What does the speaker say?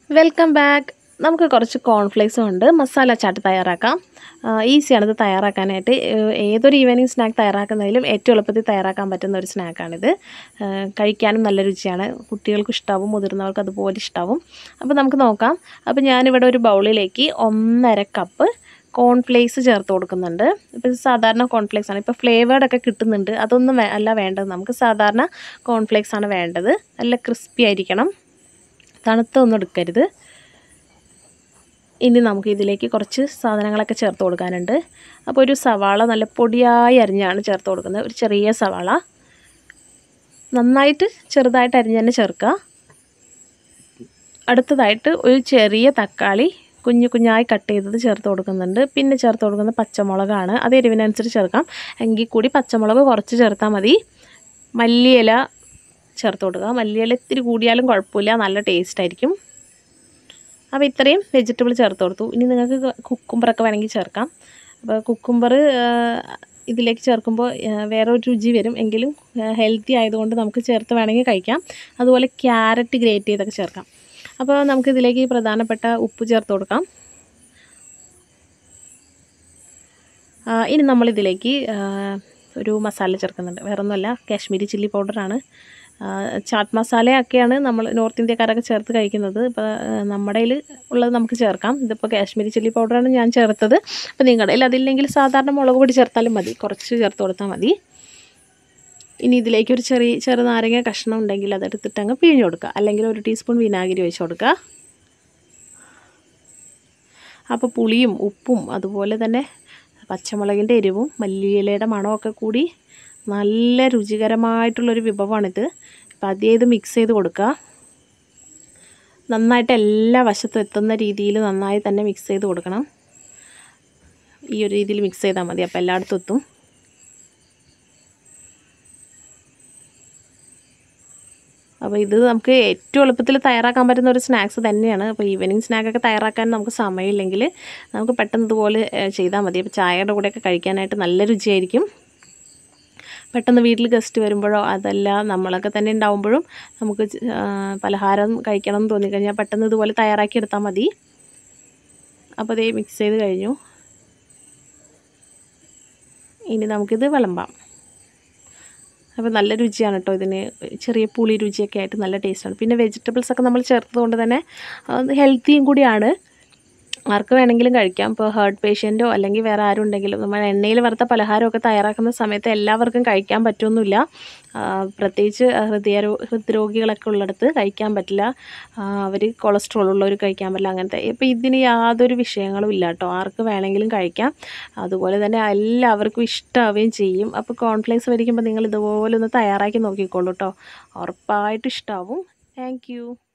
welcome back നമുക്ക് കുറച്ച് കോൺഫ്ലേക്സും ഉണ്ട് മസാല ചാട്ട് തയ്യാറാക്കാം ഈസിയാണ് ഇത് തയ്യാറാക്കാനായിട്ട് ഏഹ് ഏതൊരു ഈവനിങ് സ്നാക്ക് തയ്യാറാക്കുന്നതിലും ഏറ്റവും എളുപ്പത്തിൽ തയ്യാറാക്കാൻ പറ്റുന്ന ഒരു സ്നാക്കാണിത് ഏഹ് കഴിക്കാനും നല്ല രുചിയാണ് കുട്ടികൾക്ക് ഇഷ്ടാവും മുതിർന്നവർക്ക് അതുപോലെ ഇഷ്ടാവും അപ്പോൾ നമുക്ക് നോക്കാം അപ്പോൾ ഞാനിവിടെ ഒരു ബൗളിലേക്ക് ഒന്നര കപ്പ് കോൺഫ്ലേക്സ് ചേർത്ത് കൊടുക്കുന്നുണ്ട് ഇപ്പോൾ ഇത് സാധാരണ കോൺഫ്ലേക്സ് ആണ് ഇപ്പോൾ ഫ്ലേവേർഡ് ഒക്കെ കിട്ടുന്നുണ്ട് അതൊന്നും വേ- അല്ല വേണ്ടത് നമുക്ക് സാധാരണ കോൺഫ്ലേക്സ് ആണ് വേണ്ടത് നല്ല ക്രിസ്പി ആയിരിക്കണം തണുത്തൊന്നും എടുക്കരുത് ഇനി നമുക്ക് ഇതിലേക്ക് കുറച്ച് സാധനങ്ങളൊക്കെ ചേർത്ത് കൊടുക്കാനുണ്ട് അപ്പോൾ ഒരു സവാള നല്ല പൊടിയായി അരിഞ്ഞാണ് ചേർത്ത് കൊടുക്കുന്നത് ഒരു ചെറിയ സവാള നന്നായിട്ട് ചെറുതായിട്ട് അരിഞ്ഞ് തന്നെ ചേർക്കുക അടുത്തതായിട്ട് ഒരു ചെറിയ തക്കാളി കുഞ്ഞു കുഞ്ഞായി കട്ട് ചെയ്തത് ചേർത്ത് കൊടുക്കുന്നുണ്ട് പിന്നെ ചേർത്ത് കൊടുക്കുന്നത് പച്ചമുളകാണ് അത് എരിവിനനുസരിച്ച് ചേർക്കാം എങ്കിൽ കൂടി പച്ചമുളക് കുറച്ച് ചേർത്താൽ മതി മല്ലിയില ചേർത്ത് കൊടുക്കുക മല്ലിയില ഇത്തിരി കൂടിയാലും കുഴപ്പമില്ല നല്ല ടേസ്റ്റ് ആയിരിക്കും അപ്പോൾ ഇത്രയും വെജിറ്റബിൾ ചേർത്ത് കൊടുത്തു ഇനി നിങ്ങൾക്ക് കുക്കുംബറൊക്കെ വേണമെങ്കിൽ ചേർക്കാം അപ്പോൾ കുക്കുംബർ ഇതിലേക്ക് ചേർക്കുമ്പോൾ വേറെ ഒരു രുചി വരും എങ്കിലും ഹെൽത്തി ആയതുകൊണ്ട് നമുക്ക് ചേർത്ത് വേണമെങ്കിൽ കഴിക്കാം അതുപോലെ ക്യാരറ്റ് ഗ്രേറ്റ് ചെയ്തൊക്കെ ചേർക്കാം അപ്പോൾ നമുക്ക് ഇതിലേക്ക് പ്രധാനപ്പെട്ട ഉപ്പ് ചേർത്ത് കൊടുക്കാം ആ, ഇനി നമ്മളിതിലേക്ക് ആ, ഒരു മസാല ചേർക്കുന്നുണ്ട് വേറെ ഒന്നുമല്ല കാശ്മീരി ചില്ലി പൗഡറാണ് ചാട്ട് മസാലയൊക്കെയാണ് നമ്മൾ നോർത്ത് ഇന്ത്യക്കാരൊക്കെ ചേർത്ത് കഴിക്കുന്നത് ഇപ്പോൾ നമ്മുടെ കയ്യിൽ ഉള്ളത് നമുക്ക് ചേർക്കാം ഇതിപ്പോൾ കാശ്മീരി ചില്ലി പൗഡറാണ് ഞാൻ ചേർത്തത് അപ്പോൾ നിങ്ങളുടെ കയ്യിൽ അതില്ലെങ്കിൽ സാധാരണ മുളക് പൊടി ചേർത്താലും മതി കുറച്ച് ചേർത്ത് കൊടുത്താൽ മതി ഇനി ഇതിലേക്ക് ഒരു ചെറിയ ചെറുനാരങ്ങ കഷ്ണം ഉണ്ടെങ്കിൽ അതെടുത്തിട്ട് അങ്ങ് പിഴിഞ്ഞ് കൊടുക്കുക അല്ലെങ്കിൽ ഒരു ടീസ്പൂൺ വിനാഗിരി ഒഴിച്ച് കൊടുക്കുക അപ്പോൾ പുളിയും ഉപ്പും അതുപോലെ തന്നെ പച്ചമുളകിൻ്റെ എരിവും മല്ലിയിലയുടെ മണമൊക്കെ കൂടി നല്ല രുചികരമായിട്ടുള്ളൊരു വിഭവമാണിത് അപ്പോൾ ആദ്യം ഇത് മിക്സ് ചെയ്ത് കൊടുക്കുക നന്നായിട്ട് എല്ലാ വശത്തും എത്തുന്ന രീതിയിൽ നന്നായി തന്നെ മിക്സ് ചെയ്ത് കൊടുക്കണം ഈ ഒരു രീതിയിൽ മിക്സ് ചെയ്താൽ മതി അപ്പോൾ എല്ലായിടത്തും എത്തും അപ്പോൾ ഇത് നമുക്ക് ഏറ്റവും എളുപ്പത്തിൽ തയ്യാറാക്കാൻ പറ്റുന്ന ഒരു സ്നാക്സ് തന്നെയാണ് അപ്പോൾ ഈവനിങ് സ്നാക്കൊക്കെ തയ്യാറാക്കാൻ നമുക്ക് സമയമില്ലെങ്കിൽ നമുക്ക് പെട്ടെന്ന് ഇതുപോലെ ഏഹ്, ചെയ്താൽ മതി അപ്പോൾ ചായയുടെ കൂടെയൊക്കെ കഴിക്കാനായിട്ട് നല്ല രുചിയായിരിക്കും പെട്ടെന്ന് വീട്ടിൽ ഗസ്റ്റ് വരുമ്പോഴോ അതല്ല നമ്മളൊക്കെ തന്നെ ഉണ്ടാവുമ്പോഴും നമുക്ക് ച- ആ, പലഹാരം കഴിക്കണം എന്ന് തോന്നിക്കഴിഞ്ഞാൽ പെട്ടെന്ന് ഇതുപോലെ തയ്യാറാക്കി എടുത്താൽ മതി അപ്പോൾ അതേ മിക്സ് ചെയ്ത് കഴിഞ്ഞു ഇനി നമുക്കിത് വിളമ്പാം അപ്പോൾ നല്ല രുചിയാണ് കേട്ടോ ഇതിന് ചെറിയ പുളി രുചിയൊക്കെ ആയിട്ട് നല്ല ടേസ്റ്റാണ് പിന്നെ വെജിറ്റബിൾസ് ഒക്കെ നമ്മൾ ചേർത്തതുകൊണ്ട് തന്നെ അത് ഹെൽത്തിയും കൂടിയാണ് ആർക്ക് വേണമെങ്കിലും കഴിക്കാം ഇപ്പോൾ ഹാർട്ട് പേഷ്യൻറ്റോ അല്ലെങ്കിൽ വേറെ ആരും ഉണ്ടെങ്കിലും നമ്മൾ എണ്ണയിൽ വറുത്ത പലഹാരമൊക്കെ തയ്യാറാക്കുന്ന സമയത്ത് എല്ലാവർക്കും കഴിക്കാൻ പറ്റുമൊന്നുമില്ല ആ, പ്രത്യേകിച്ച് ഹൃദയ ഹൃദ്രോഗികളൊക്കെ ഉള്ളിടത്ത് കഴിക്കാൻ പറ്റില്ല അവർ കൊളസ്ട്രോൾ ഉള്ളവർ കഴിക്കാൻ പറ്റില്ല അങ്ങനത്തെ ഇപ്പോൾ ഇതിന് യാതൊരു വിഷയങ്ങളും ഇല്ല കേട്ടോ ആർക്ക് വേണമെങ്കിലും കഴിക്കാം അതുപോലെ തന്നെ എല്ലാവർക്കും ഇഷ്ടമാവുകയും ചെയ്യും അപ്പോൾ കോൺഫ്ലേക്സ് മേടിക്കുമ്പോൾ നിങ്ങൾ ഇതുപോലെ ഒന്ന് തയ്യാറാക്കി നോക്കിക്കോളൂ കേട്ടോ ഉറപ്പായിട്ട് ഇഷ്ടമാവും താങ്ക്